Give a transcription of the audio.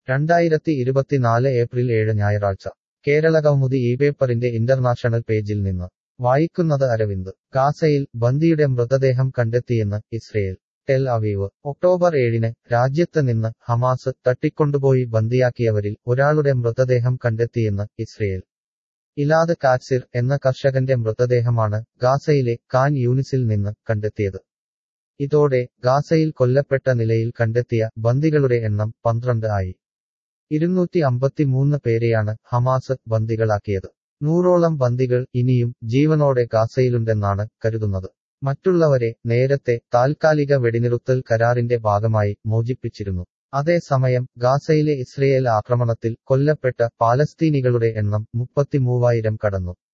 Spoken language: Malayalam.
രണ്ടായിരത്തി ഇരുപത്തിനാല് ഏപ്രിൽ ഏഴ് ഞായറാഴ്ച കേരളകൗമുദി ഈ പേപ്പറിന്റെ ഇന്റർനാഷണൽ പേജിൽ നിന്ന് വായിക്കുന്നത് അരവിന്ദ് ഗാസയിൽ ബന്ദിയുടെ മൃതദേഹം കണ്ടെത്തിയെന്ന് ഇസ്രയേൽ ടെൽ അവീവ് ഒക്ടോബർ ഏഴിന് രാജ്യത്ത് നിന്ന് ഹമാസ് തട്ടിക്കൊണ്ടുപോയി ബന്ദിയാക്കിയവരിൽ ഒരാളുടെ മൃതദേഹം കണ്ടെത്തിയെന്ന് ഇസ്രയേൽ ഇലാദ് കാറ്റ്സിർ എന്ന കർഷകന്റെ മൃതദേഹമാണ് ഗാസയിലെ കാൻ യൂനിസിൽ നിന്ന് കണ്ടെത്തിയത് ഇതോടെ ഗാസയിൽ കൊല്ലപ്പെട്ട നിലയിൽ കണ്ടെത്തിയ ബന്ദികളുടെ എണ്ണം പന്ത്രണ്ട് ആയി ഇരുന്നൂറ്റി അമ്പത്തിമൂന്ന് പേരെയാണ് ഹമാസ് ബന്ദികളാക്കിയത് നൂറോളം ബന്ദികൾ ഇനിയും ജീവനോടെ ഗാസയിലുണ്ടെന്നാണ് കരുതുന്നത് മറ്റുള്ളവരെ നേരത്തെ താൽക്കാലിക വെടിനിറുത്തൽ കരാറിന്റെ ഭാഗമായി മോചിപ്പിച്ചിരുന്നു അതേസമയം ഗാസയിലെ ഇസ്രയേൽ ആക്രമണത്തിൽ കൊല്ലപ്പെട്ട പാലസ്തീനികളുടെ എണ്ണം മുപ്പത്തിമൂവായിരം കടന്നു